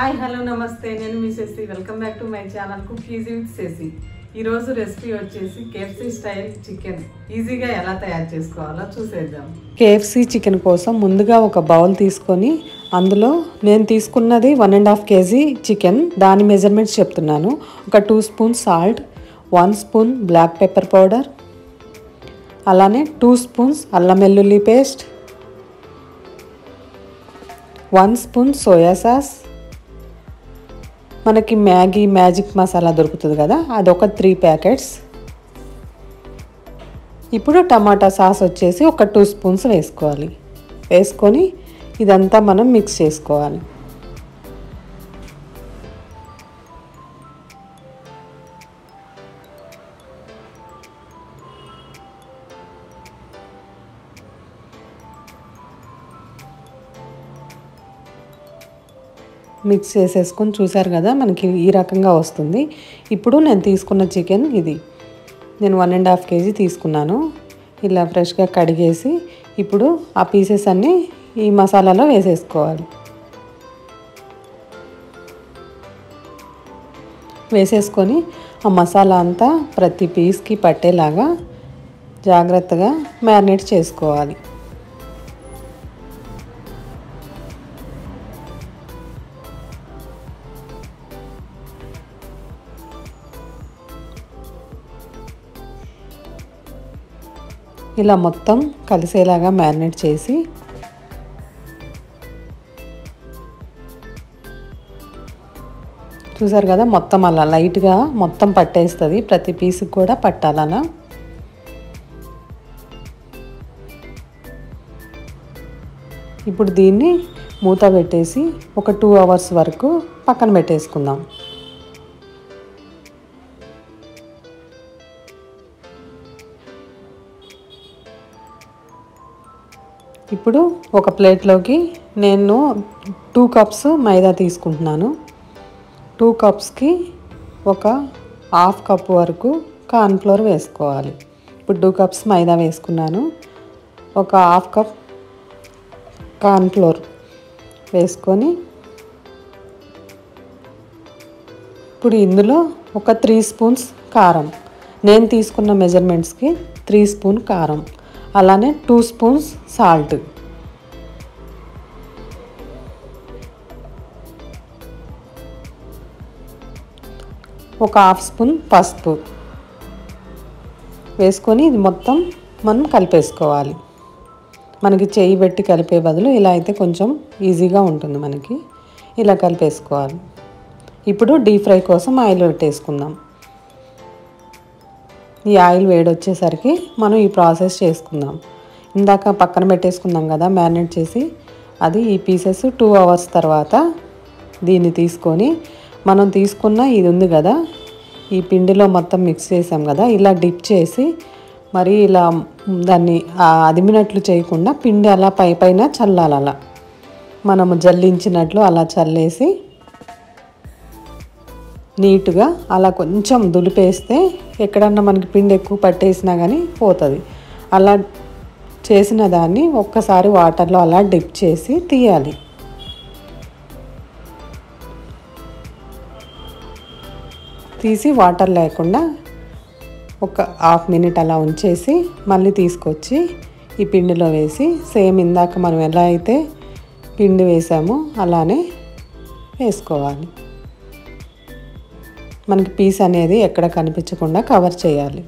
hi hello నమస్తే నేను మీ Sashi welcome back to my channel cook easy with Sashi ఈరోజు రెసిపీ వచ్చేసి కేఎఫ్సీ స్టైల్ చికెన్ ఈజీగా ఎలా తయారు చేసుకోవాలో చూసేద్దాం కేఎఫ్సీ చికెన్ కోసం ముందుగా ఒక బౌల్ తీసుకొని అందులో నేను తీసుకున్నది one and half kg chicken దాని మెజర్మెంట్స్ చెప్తున్నాను ఒక two spoon salt one spoon black pepper powder అలానే టూ స్పూన్స్ అల్లం వెల్లుల్లి paste one spoon soya sauce మనకి మ్యాగీ మ్యాజిక్ మసాలా దొరుకుతుంది కదా అదొక త్రీ ప్యాకెట్స్ ఇప్పుడు టమాటా సాస్ వచ్చేసి ఒక టూ స్పూన్స్ వేసుకోవాలి వేసుకొని ఇదంతా మనం మిక్స్ చేసుకోవాలి మిక్స్ చేసేసుకొని చూసారు కదా మనకి ఈ రకంగా వస్తుంది ఇప్పుడు నేను తీసుకున్న చికెన్ ఇది నేను వన్ అండ్ హాఫ్ కేజీ తీసుకున్నాను ఇలా ఫ్రెష్గా కడిగేసి ఇప్పుడు ఆ పీసెస్ అన్నీ ఈ మసాలాలో వేసేసుకోవాలి వేసేసుకొని ఆ మసాలా అంతా ప్రతి పీస్కి పట్టేలాగా జాగ్రత్తగా మ్యారినేట్ చేసుకోవాలి ఇలా మొత్తం కలిసేలాగా మ్యారినేట్ చేసి చూసారు కదా మొత్తం అలా లైట్గా మొత్తం పట్టేస్తుంది ప్రతి పీస్కి కూడా పట్టాలనా ఇప్పుడు దీన్ని మూత పెట్టేసి ఒక టూ అవర్స్ వరకు పక్కన పెట్టేసుకుందాం ఇప్పుడు ఒక ప్లేట్లోకి నేను టూ కప్స్ మైదా తీసుకుంటున్నాను టూ కప్స్కి ఒక హాఫ్ కప్ వరకు కార్న్ఫ్లోర్ వేసుకోవాలి ఇప్పుడు టూ కప్స్ మైదా వేసుకున్నాను ఒక హాఫ్ కప్ కార్న్ఫ్లోర్ వేసుకొని ఇప్పుడు ఇందులో ఒక త్రీ స్పూన్స్ కారం నేను తీసుకున్న మెజర్మెంట్స్కి త్రీ స్పూన్ కారం అలానే టూ స్పూన్స్ సాల్ట్ ఒక హాఫ్ స్పూన్ పసుపు వేసుకొని ఇది మొత్తం మనం కలిపేసుకోవాలి మనకి చేయి పెట్టి కలిపే బదులు ఇలా అయితే కొంచెం ఈజీగా ఉంటుంది మనకి ఇలా కలిపేసుకోవాలి ఇప్పుడు డీప్ ఫ్రై కోసం ఆయిల్ పెట్టేసుకుందాం ఈ ఆయిల్ వేడి వచ్చేసరికి మనం ఈ ప్రాసెస్ చేసుకుందాం ఇందాక పక్కన పెట్టేసుకుందాం కదా మ్యారినేట్ చేసి అది ఈ పీసెస్ టూ అవర్స్ తర్వాత దీన్ని తీసుకొని మనం తీసుకున్న ఇది ఉంది కదా ఈ పిండిలో మొత్తం మిక్స్ చేసాం కదా ఇలా డిప్ చేసి మరి ఇలా దాన్ని అదిమినట్లు చేయకుండా పిండి అలా పై పైన చల్లాలి అలా మనము జల్లించినట్లు అలా చల్లేసి నీట్గా అలా కొంచెం దులిపేస్తే ఎక్కడన్నా మనకి పిండి ఎక్కువ పట్టేసినా కానీ పోతుంది అలా చేసిన దాన్ని ఒక్కసారి వాటర్లో అలా డిప్ చేసి తీయాలి తీసి వాటర్ లేకుండా ఒక హాఫ్ మినిట్ అలా ఉంచేసి మళ్ళీ తీసుకొచ్చి ఈ పిండిలో వేసి సేమ్ ఇందాక మనం ఎలా అయితే పిండి వేసామో అలానే వేసుకోవాలి మనకి పీస్ అనేది ఎక్కడ కనిపించకుండా కవర్ చేయాలి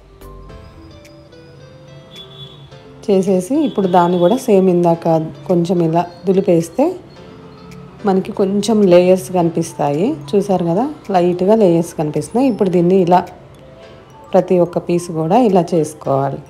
చేసేసి ఇప్పుడు దాన్ని కూడా సేమ్ ఇందాక కొంచెం ఇలా దులిపేస్తే మనకి కొంచెం లేయర్స్ కనిపిస్తాయి చూసారు కదా లైట్గా లేయర్స్ కనిపిస్తున్నాయి ఇప్పుడు దీన్ని ఇలా ప్రతి ఒక్క పీస్ కూడా ఇలా చేసుకోవాలి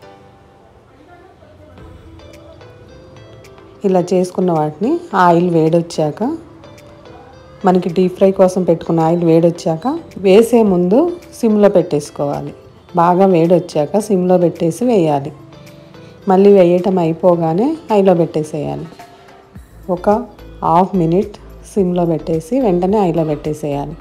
ఇలా చేసుకున్న వాటిని ఆయిల్ వేడొచ్చాక మనకి డీప్ ఫ్రై కోసం పెట్టుకున్న ఆయిల్ వేడొచ్చాక వేసే ముందు సిమ్లో పెట్టేసుకోవాలి బాగా వేడొచ్చాక సిమ్లో పెట్టేసి వేయాలి మళ్ళీ వేయటం అయిపోగానే ఐలో పెట్టేసేయాలి ఒక హాఫ్ మినిట్ సిమ్లో పెట్టేసి వెంటనే ఐలో పెట్టేసేయాలి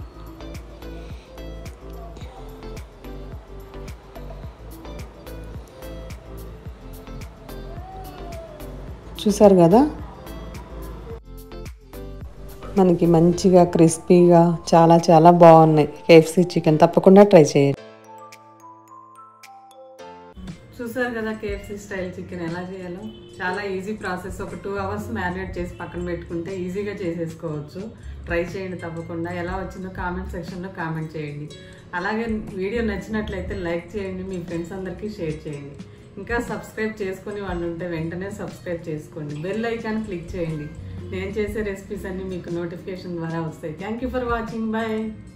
మనకి మంచిగా క్రిస్పీగా చాలా చాలా బాగున్నాయి కేఎఫ్సీ చికెన్ తప్పకుండా ట్రై చేయండి చూసారు కదా కేఎఫ్సీ స్టైల్ చికెన్ ఎలా చేయాలో చాలా ఈజీ ప్రాసెస్ ఒక టూ అవర్స్ మ్యారినేట్ చేసి పక్కన పెట్టుకుంటే ఈజీగా చేసేసుకోవచ్చు ట్రై చేయండి తప్పకుండా ఎలా వచ్చిందో కామెంట్ సెక్షన్లో కామెంట్ చేయండి అలాగే వీడియో నచ్చినట్లయితే లైక్ చేయండి మీ ఫ్రెండ్స్ అందరికీ షేర్ చేయండి ఇంకా సబ్స్క్రైబ్ చేసుకుని వాళ్ళు ఉంటే వెంటనే సబ్స్క్రైబ్ చేసుకోండి బెల్ ఐకాన్ క్లిక్ చేయండి నేను చేసే రెసిపీస్ అన్నీ మీకు నోటిఫికేషన్ ద్వారా వస్తాయి thank you for watching bye